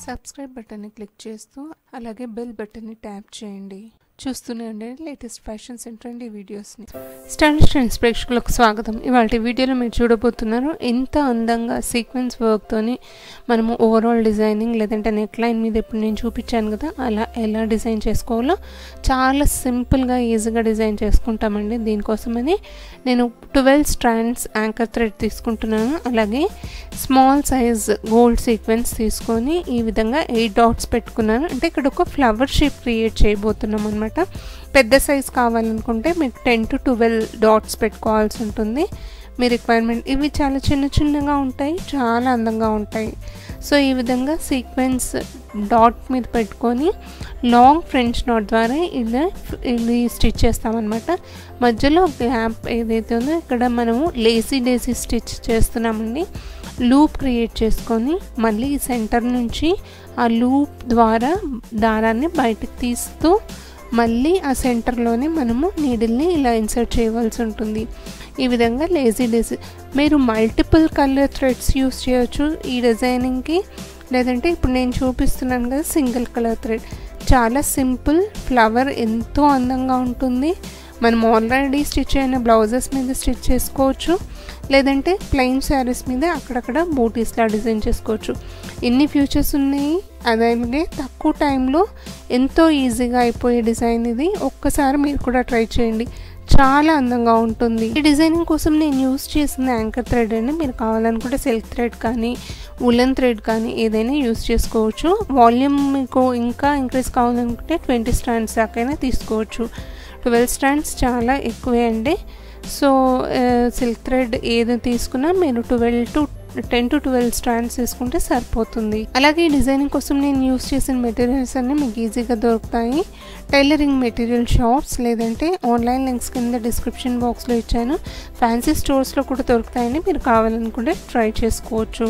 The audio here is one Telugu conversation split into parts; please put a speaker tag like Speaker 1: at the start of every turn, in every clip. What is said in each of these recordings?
Speaker 1: సబ్స్క్రైబ్ బటన్ని క్లిక్ చేస్తూ అలాగే బెల్ బటన్ని ట్యాప్ చేయండి చూస్తూనే ఉండండి లేటెస్ట్ ఫ్యాషన్స్ అండ్ ట్రెండీ వీడియోస్ని స్టైలిష్ ట్రెండ్స్ ప్రేక్షకులకు స్వాగతం ఇవాళ వీడియోలో మీరు చూడబోతున్నారు ఎంత అందంగా సీక్వెన్స్ వర్క్తోని మనము ఓవరాల్ డిజైనింగ్ లేదంటే నెక్ లైన్ మీద ఇప్పుడు నేను చూపించాను కదా అలా ఎలా డిజైన్ చేసుకోవాలో చాలా సింపుల్గా ఈజీగా డిజైన్ చేసుకుంటామండి దీనికోసమని నేను ట్వెల్వ్ స్ట్రాండ్స్ యాంకర్ థ్రెడ్ తీసుకుంటున్నాను అలాగే స్మాల్ సైజ్ గోల్డ్ సీక్వెన్స్ తీసుకొని ఈ విధంగా ఎయిట్ డాట్స్ పెట్టుకున్నాను అంటే ఇక్కడ ఒక ఫ్లవర్ షేప్ క్రియేట్ చేయబోతున్నాం అనమాట పెద్ద సైజ్ కావాలనుకుంటే మీకు టెన్ టు ట్వెల్వ్ డాట్స్ పెట్టుకోవాల్సి ఉంటుంది మీ రిక్వైర్మెంట్ ఇవి చాలా చిన్న చిన్నగా ఉంటాయి చాలా అందంగా ఉంటాయి సో ఈ విధంగా సీక్వెన్స్ డాట్ మీద పెట్టుకొని లాంగ్ ఫ్రెంచ్ నాట్ ద్వారా ఇలా ఇది స్టిచ్ చేస్తామన్నమాట మధ్యలో గ్యాప్ ఏదైతే ఉందో ఇక్కడ మనము లేసీ డేసీ స్టిచ్ చేస్తున్నామండి లూప్ క్రియేట్ చేసుకొని మళ్ళీ సెంటర్ నుంచి ఆ లూప్ ద్వారా దారాన్ని బయటకు తీస్తూ మళ్ళీ ఆ సెంటర్లోనే మనము నీడిల్ని ఇలా ఇన్సర్ట్ చేయవలసి ఉంటుంది ఈ విధంగా లేజీ డేసీ మీరు మల్టిపుల్ కలర్ థ్రెడ్స్ యూస్ చేయొచ్చు ఈ డిజైనింగ్కి లేదంటే ఇప్పుడు నేను చూపిస్తున్నాను కదా సింగిల్ కలర్ థ్రెడ్ చాలా సింపుల్ ఫ్లవర్ ఎంతో అందంగా ఉంటుంది మనం ఆల్రెడీ స్టిచ్ అయిన బ్లౌజెస్ మీద స్టిచ్ చేసుకోవచ్చు లేదంటే ప్లెయిన్ శారీస్ మీద అక్కడక్కడ బూటీస్లా డిజైన్ చేసుకోవచ్చు ఎన్ని ఫ్యూచర్స్ ఉన్నాయి అలాగే తక్కువ టైంలో ఎంతో ఈజీగా అయిపోయే డిజైన్ ఇది ఒక్కసారి మీరు కూడా ట్రై చేయండి చాలా అందంగా ఉంటుంది ఈ డిజైనింగ్ కోసం నేను యూస్ చేసిన యాంకర్ థ్రెడ్ అండి మీరు కావాలనుకుంటే సిల్క్ థ్రెడ్ కానీ ఉలెన్ థ్రెడ్ కానీ ఏదైనా యూస్ చేసుకోవచ్చు వాల్యూమ్ మీకు ఇంకా ఇంక్రీజ్ కావాలనుకుంటే ట్వంటీ స్టాండ్స్ దాకైనా తీసుకోవచ్చు ట్వెల్వ్ స్టాండ్స్ చాలా ఎక్కువే అండి సో సిల్క్ థ్రెడ్ ఏది తీసుకున్నా మీరు twelve to ten to twelve strands తీసుకుంటే సరిపోతుంది అలాగే ఈ డిజైనింగ్ కోసం నేను యూస్ చేసిన మెటీరియల్స్ అన్నీ మీకు ఈజీగా దొరుకుతాయి టైలరింగ్ మెటీరియల్ షాప్స్ లేదంటే ఆన్లైన్ లింక్స్ కింద డిస్క్రిప్షన్ బాక్స్లో ఇచ్చాను ఫ్యాన్సీ స్టోర్స్లో కూడా దొరుకుతాయని మీరు కావాలనుకుంటే ట్రై చేసుకోవచ్చు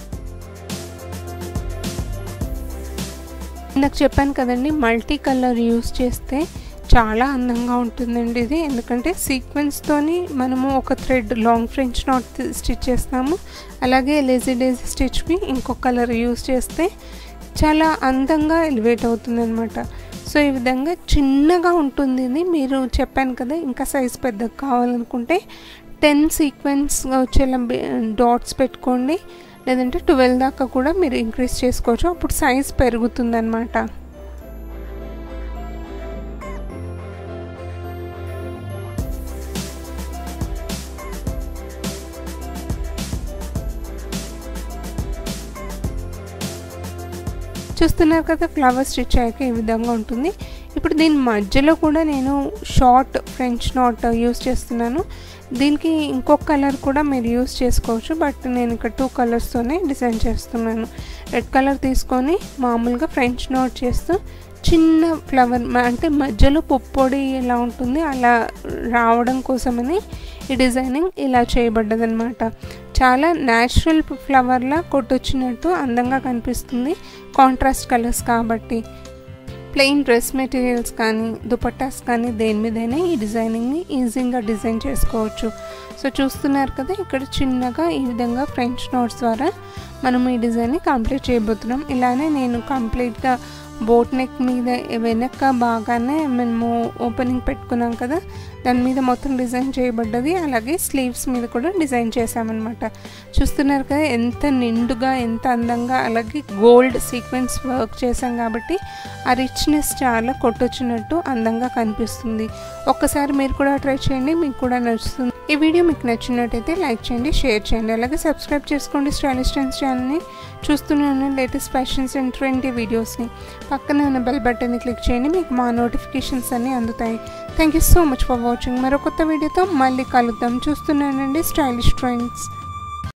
Speaker 1: ఇందాక చెప్పాను కదండి మల్టీ కలర్ యూస్ చేస్తే చాలా అందంగా ఉంటుందండి ఇది ఎందుకంటే సీక్వెన్స్తోని మనము ఒక thread long French knot stitch చేస్తాము అలాగే లేజీ డేజీ స్టిచ్కి ఇంకొక కలర్ యూస్ చేస్తే చాలా అందంగా ఎలివేట్ అవుతుంది అనమాట సో ఈ విధంగా చిన్నగా ఉంటుంది ఇది మీరు చెప్పాను కదా ఇంకా సైజ్ పెద్దగా కావాలనుకుంటే టెన్ సీక్వెన్స్గా వచ్చేలా డాట్స్ పెట్టుకోండి లేదంటే ట్వెల్వ్ దాకా కూడా మీరు ఇంక్రీజ్ చేసుకోవచ్చు అప్పుడు సైజ్ పెరుగుతుంది అనమాట చూస్తున్నారు కదా ఫ్లవర్ స్టిచ్ అయ్యాక ఈ విధంగా ఉంటుంది ఇప్పుడు దీని మధ్యలో కూడా నేను షార్ట్ ఫ్రెంచ్ నాట్ యూస్ చేస్తున్నాను దీనికి ఇంకొక కలర్ కూడా మీరు యూస్ చేసుకోవచ్చు బట్ నేను ఇక్కడ టూ కలర్స్తోనే డిజైన్ చేస్తున్నాను రెడ్ కలర్ తీసుకొని మామూలుగా ఫ్రెంచ్ నాట్ చేస్తూ చిన్న ఫ్లవర్ అంటే మధ్యలో పొప్పొడి ఎలా ఉంటుంది అలా రావడం కోసమని ఈ డిజైనింగ్ ఇలా చేయబడ్డదనమాట చాలా న్యాచురల్ ఫ్లవర్లా కొట్టొచ్చినట్టు అందంగా కనిపిస్తుంది కాంట్రాస్ట్ కలర్స్ కాబట్టి ప్లెయిన్ డ్రెస్ మెటీరియల్స్ కానీ దుపట్టాస్ కానీ దేని మీదైనా ఈ డిజైనింగ్ని ఈజీగా డిజైన్ చేసుకోవచ్చు సో చూస్తున్నారు కదా ఇక్కడ చిన్నగా ఈ విధంగా ఫ్రెంచ్ నోట్స్ ద్వారా మనం ఈ డిజైన్ని కంప్లీట్ చేయబోతున్నాం ఇలానే నేను కంప్లీట్గా బోట్ నెక్ మీద వెనక బాగానే మేము ఓపెనింగ్ పెట్టుకున్నాం కదా దాని మీద మొత్తం డిజైన్ చేయబడ్డది అలాగే స్లీవ్స్ మీద కూడా డిజైన్ చేసామన్నమాట చూస్తున్నారు కదా ఎంత నిండుగా ఎంత అందంగా అలాగే గోల్డ్ సీక్వెన్స్ వర్క్ చేసాం కాబట్టి ఆ రిచ్నెస్ చాలా కొట్టొచ్చినట్టు అందంగా కనిపిస్తుంది ఒక్కసారి మీరు కూడా ట్రై చేయండి మీకు కూడా నచ్చుతుంది ఈ వీడియో మీకు నచ్చినట్టయితే లైక్ చేయండి షేర్ చేయండి అలాగే సబ్స్క్రైబ్ చేసుకోండి స్టైలిష్ ట్రెండ్స్ ఛానల్ని చూస్తూనే లేటెస్ట్ ఫ్యాషన్స్ అండ్ ట్రెండీ వీడియోస్ని పక్కన ఉన్న బెల్ బటన్ని క్లిక్ చేయండి మీకు మా నోటిఫికేషన్స్ అన్నీ అందుతాయి thank you so much for watching మరో కొత్త వీడియోతో మళ్ళీ కలుద్దాం చూస్తున్నానండి స్టైలిష్ ట్రెండ్స్